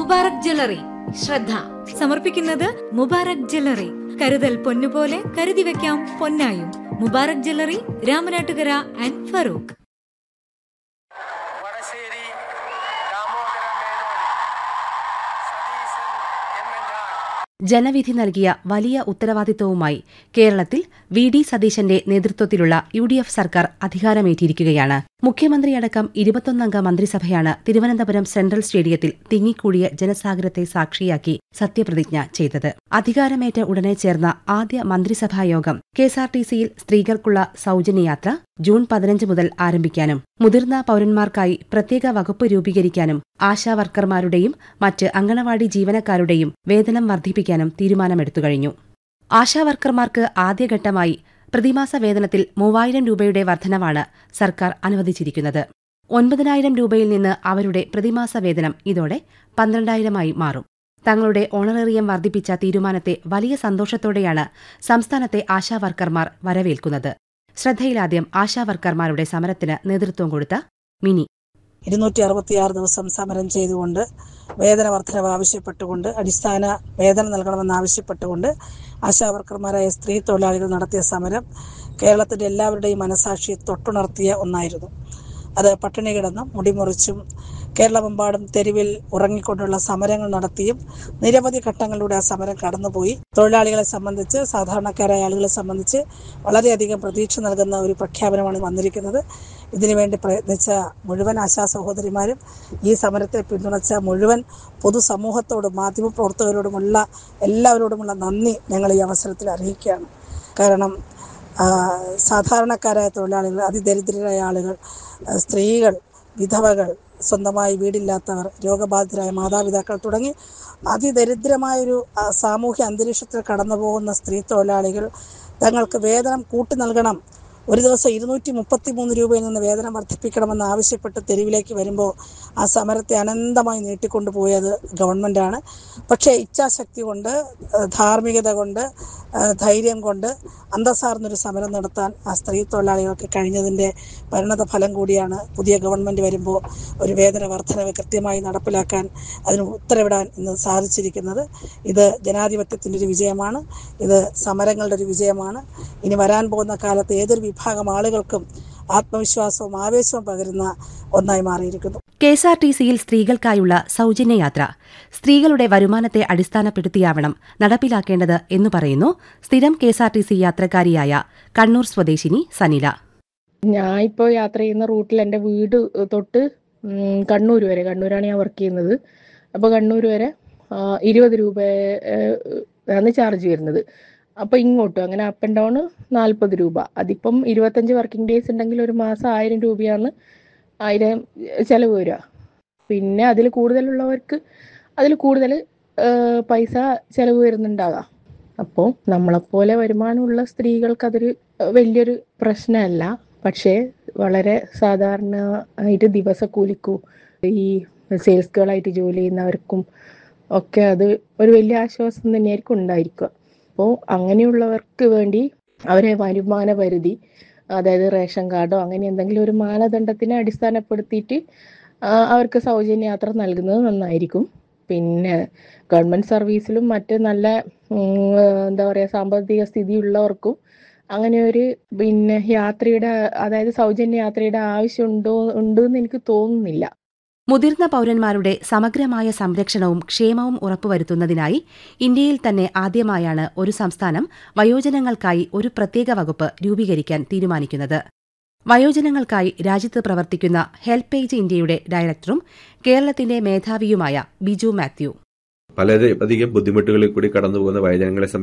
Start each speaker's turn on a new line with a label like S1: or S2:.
S1: Mubarak jewellery ശ്രദ്ധ സമർപ്പിക്കുന്നത് Mubarak jewellery കരുതൽ പൊന്നുപോലെ കരുതി വെക്കാം പൊന്നായും മുബാറക് ജ്വല്ലറി രാമനാട്ടുകര ആൻഡ് ഫറൂഖ്
S2: വടശ്ശേരി ദാമോദര മേനോൻ സതീശൻ എന്ന ഞാൻ
S3: ജനവിധി നൽകിയ വലിയ ഉത്തരവാദിത്വവുമായി കേരളത്തിൽ വി ഡി സതീശന്റെ നേതൃത്വത്തിലുള്ള യു ഡി എഫ് സർക്കാർ അധികാരമേറ്റിരിക്കുകയാണ് മുഖ്യമന്ത്രിയടക്കം ഇരുപത്തൊന്നംഗ മന്ത്രിസഭയാണ് തിരുവനന്തപുരം സെൻട്രൽ സ്റ്റേഡിയത്തിൽ തിങ്ങിക്കൂടിയ ജനസാഗരത്തെ സാക്ഷിയാക്കി സത്യപ്രതിജ്ഞ ചെയ്തത് അധികാരമേറ്റ ഉടനെ ചേർന്ന ആദ്യ മന്ത്രിസഭാ യോഗം കെഎസ്ആർടിസിയിൽ സ്ത്രീകൾക്കുള്ള സൗജന്യയാത്ര ജൂൺ പതിനഞ്ച് മുതൽ ആരംഭിക്കാനും മുതിർന്ന പൌരന്മാർക്കായി പ്രത്യേക വകുപ്പ് രൂപീകരിക്കാനും ആശാ വർക്കർമാരുടെയും മറ്റ് അങ്കണവാടി ജീവനക്കാരുടെയും വേതനം വർദ്ധിപ്പിക്കാനും തീരുമാനമെടുത്തു കഴിഞ്ഞു ആശാ വർക്കർമാർക്ക് ആദ്യഘട്ടമായി പ്രതിമാസ വേതനത്തിൽ മൂവായിരം രൂപയുടെ വർധനവാണ് സർക്കാർ അനുവദിച്ചിരിക്കുന്നത് ഒൻപതിനായിരം രൂപയിൽ നിന്ന് അവരുടെ പ്രതിമാസ വേതനം ഇതോടെ പന്ത്രണ്ടായിരമായി മാറും തങ്ങളുടെ ഓണറേറിയം വർദ്ധിപ്പിച്ച തീരുമാനത്തെ വലിയ സന്തോഷത്തോടെയാണ് സംസ്ഥാനത്തെ ആശാ വർക്കർമാർ വരവേൽക്കുന്നത് ശ്രദ്ധയിലാദ്യം ആശാ വർക്കർമാരുടെ സമരത്തിന് നേതൃത്വം കൊടുത്ത മിനി
S4: ഇരുന്നൂറ്റി അറുപത്തിയാറ് ദിവസം സമരം ചെയ്തുകൊണ്ട് വേതന വർധനവ് ആവശ്യപ്പെട്ടുകൊണ്ട് അടിസ്ഥാന വേതനം നൽകണമെന്ന് ആവശ്യപ്പെട്ടുകൊണ്ട് ആശാവർക്കർമാരായ സ്ത്രീ തൊഴിലാളികൾ നടത്തിയ സമരം കേരളത്തിൻ്റെ എല്ലാവരുടെയും മനസാക്ഷിയെ തൊട്ടുണർത്തിയ ഒന്നായിരുന്നു അത് പട്ടിണി കിടന്നും മുടിമുറിച്ചും കേരളമെമ്പാടും തെരുവിൽ ഉറങ്ങിക്കൊണ്ടുള്ള സമരങ്ങൾ നടത്തിയും നിരവധി ഘട്ടങ്ങളിലൂടെ ആ സമരം കടന്നുപോയി തൊഴിലാളികളെ സംബന്ധിച്ച് സാധാരണക്കാരായ ആളുകളെ സംബന്ധിച്ച് വളരെയധികം പ്രതീക്ഷ നൽകുന്ന ഒരു പ്രഖ്യാപനമാണ് വന്നിരിക്കുന്നത് ഇതിനുവേണ്ടി പ്രയത്നിച്ച മുഴുവൻ ആശാ സഹോദരിമാരും ഈ സമരത്തെ പിന്തുണച്ച മുഴുവൻ പൊതുസമൂഹത്തോടും മാധ്യമപ്രവർത്തകരോടുമുള്ള എല്ലാവരോടുമുള്ള നന്ദി ഞങ്ങൾ ഈ അവസരത്തിൽ അറിയിക്കുകയാണ് കാരണം ആ, സാധാരണക്കാരായ തൊഴിലാളികൾ അതിദരിദ്രരായ ആളുകൾ ആ, സ്ത്രീകൾ വിധവകൾ സ്വന്തമായി വീടില്ലാത്തവർ രോഗബാധിതരായ മാതാപിതാക്കൾ തുടങ്ങി അതിദരിദ്രമായൊരു ആ, സാമൂഹ്യ അന്തരീക്ഷത്തിൽ കടന്നു പോകുന്ന സ്ത്രീ തൊഴിലാളികൾ തങ്ങൾക്ക് വേതനം കൂട്ടി നൽകണം ഒരു ദിവസം ഇരുന്നൂറ്റി മുപ്പത്തി മൂന്ന് രൂപയിൽ നിന്ന് വേതനം വർദ്ധിപ്പിക്കണമെന്ന് ആവശ്യപ്പെട്ട് തെരുവിലേക്ക് വരുമ്പോൾ ആ സമരത്തെ അനന്തമായി നീട്ടിക്കൊണ്ടുപോയത് ഗവൺമെൻറ്റാണ് പക്ഷേ ഇച്ഛാശക്തി കൊണ്ട് ആ, ധാർമ്മികത കൊണ്ട് ആ, ധൈര്യം കൊണ്ട് അന്തസ്സാർന്നൊരു സമരം നടത്താൻ ആ സ്ത്രീ തൊഴിലാളികൾക്ക് കഴിഞ്ഞതിൻ്റെ പരിണത ഫലം കൂടിയാണ് പുതിയ ഗവൺമെൻറ് വരുമ്പോൾ ഒരു വേതന വർധനവ് കൃത്യമായി നടപ്പിലാക്കാൻ അതിന് ഉത്തരവിടാൻ ഇന്ന് സാധിച്ചിരിക്കുന്നത് ഇത് ജനാധിപത്യത്തിൻ്റെ ഒരു വിജയമാണ് ഇത് സമരങ്ങളുടെ ഒരു വിജയമാണ് ഇനി വരാൻ പോകുന്ന കാലത്ത് ഏതൊരു വിഭാഗം ആളുകൾക്കും ആത്മവിശ്വാസവും ആവേശവും പകരുന്ന ഒന്നായി മാറിയിരിക്കുന്നു
S3: കെഎസ്ആർടിസിയിൽ സ്ത്രീകൾക്കായുള്ള സൗജന്യയാത്ര സ്ത്രീകളുടെ വരുമാനത്തെ അടിസ്ഥാനപ്പെടുത്തിയാവണം നടപ്പിലാക്കേണ്ടത് എന്നു പറയുന്നു സ്ഥിരം കെഎസ്ആർടിസി യാത്രക്കാരിയായ കണ്ണൂർ സ്വദേശിനി സനില
S5: ഞാൻ ഇപ്പോൾ യാത്ര ചെയ്യുന്ന റൂട്ടിൽ എൻ്റെ വീട് തൊട്ട് ഉം, കണ്ണൂർ വരെ കണ്ണൂരാണ് ഞാൻ വർക്ക് ചെയ്യുന്നത് അപ്പോൾ കണ്ണൂർ വരെ ആ, ഇരുപത് രൂപ ഏഹ്, ആണ് ചാർജ് വരുന്നത് അപ്പോൾ ഇങ്ങോട്ടും അങ്ങനെ അപ്പ് ആൻഡ് ഡൗൺ നാൽപ്പത് രൂപ അതിപ്പം ഇരുപത്തഞ്ച് വർക്കിംഗ് ഡേയ്സ് ഉണ്ടെങ്കിൽ ഒരു മാസം ആയിരം രൂപയാണ് ആയിരം ചിലവ് വരിക പിന്നെ അതിൽ കൂടുതലുള്ളവർക്ക് അതിൽ കൂടുതൽ ഏഹ്, പൈസ ചിലവ് വരുന്നുണ്ടാകാം അപ്പോൾ നമ്മളെപ്പോലെ വരുമാനമുള്ള സ്ത്രീകൾക്ക് അതൊരു ഏഹ്, വലിയൊരു പ്രശ്നമല്ല പക്ഷേ വളരെ സാധാരണ ആയിട്ട് ദിവസക്കൂലിക്കൂ ഈ സെയിൽസ് ഗേളായിട്ട് ജോലി ചെയ്യുന്നവർക്കും ഒക്കെ അത് ഒരു വലിയ ആശ്വാസം തന്നെയായിരിക്കും ഉണ്ടായിരിക്കുക അപ്പോൾ അങ്ങനെയുള്ളവർക്ക് വേണ്ടി അവരെ വരുമാന പരിധി അതായത് റേഷൻ കാർഡോ അങ്ങനെ എന്തെങ്കിലും ഒരു മാനദണ്ഡത്തിനെ അടിസ്ഥാനപ്പെടുത്തിയിട്ട് ആ, അവർക്ക് സൗജന്യ യാത്ര നൽകുന്നത് നന്നായിരിക്കും പിന്നെ ഗവൺമെൻറ് സർവീസിലും മറ്റ് നല്ല ഉം, എന്താ പറയുക സാമ്പത്തിക സ്ഥിതിയുള്ളവർക്കും അങ്ങനെ ഒരു പിന്നെ യാത്രയുടെ അതായത് സൗജന്യ യാത്രയുടെ ആവശ്യമുണ്ടോ ഉണ്ടെന്ന് എനിക്ക് തോന്നുന്നില്ല
S3: മുതിർന്ന പൌരന്മാരുടെ സമഗ്രമായ സംരക്ഷണവും ക്ഷേമവും ഉറപ്പുവരുത്തുന്നതിനായി ഇന്ത്യയിൽ തന്നെ ആദ്യമായാണ് ഒരു സംസ്ഥാനം വയോജനങ്ങൾക്കായി ഒരു പ്രത്യേക വകുപ്പ് രൂപീകരിക്കാൻ തീരുമാനിക്കുന്നത് വയോജനങ്ങൾക്കായി രാജ്യത്ത് പ്രവർത്തിക്കുന്ന ഹെൽപ്പ് പേജ് ഇന്ത്യയുടെ ഡയറക്ടറും കേരളത്തിന്റെ മേധാവിയുമായ ബിജു മാത്യു
S6: പലരധികം ബുദ്ധിമുട്ടുകളിൽ കൂടി കടന്നു പോകുന്ന വയോജനങ്ങളെ